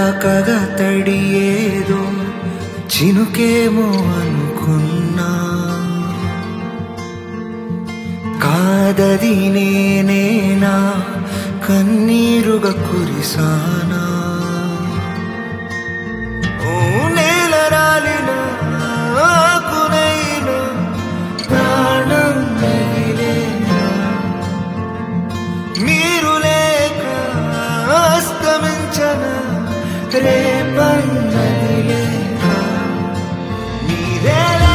తాకగా తడి ఏదో చినుకేమో అనుకున్నా కాదది నేనేనా కన్నీరుగా కురిసానా ఓ నేల రాలిన ఆకునైనా ప్రాణం మిగిలేనా మీరు లేక అస్తమించన రేపన్నది లేక మీరేలే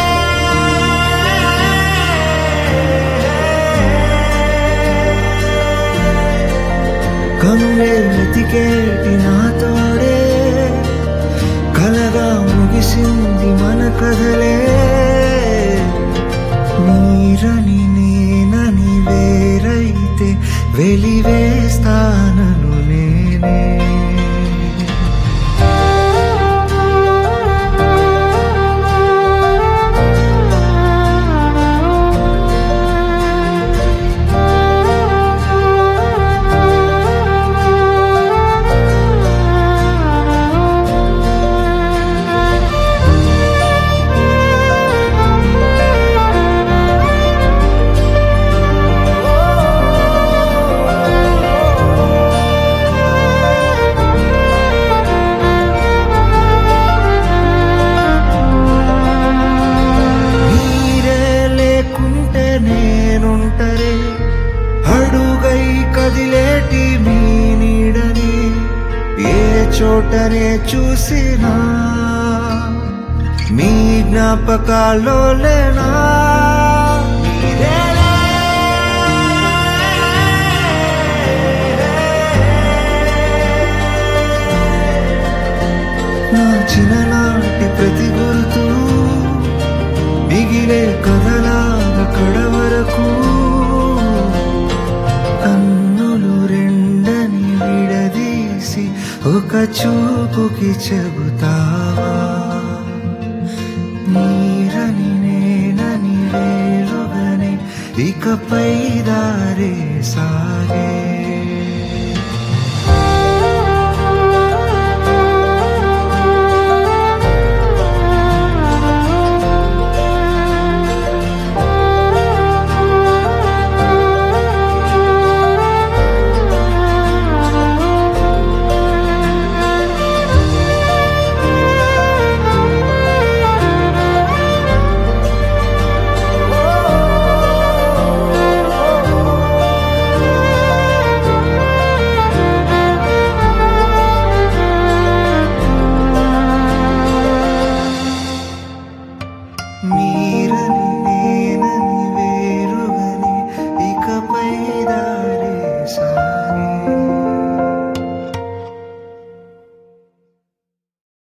కనులే వెతికేటి నాతోడే కలగా ముగిసింది మన కథలే నీరని నేనని వేరైతే వెలివేస్తానను నేనే మీరే లేకుంటే నేనుంటరే అడుగై కదిలేటి మీ నీడని ఏ చోటనే చూసినా మీ జ్ఞాపకాల్లో లేనా మీరేలే. నా చిన్ననాటి ప్రతి గుర్తు మిగిలే కథలాగా కడవరకు కన్నులు రెండని విడదీసి ఒక చూపుకి చెబుతావా నీరని నేనని వేరుగనే ఇకపై దారే సాగే మీరని నేనని వేరుగని ఇకపై దా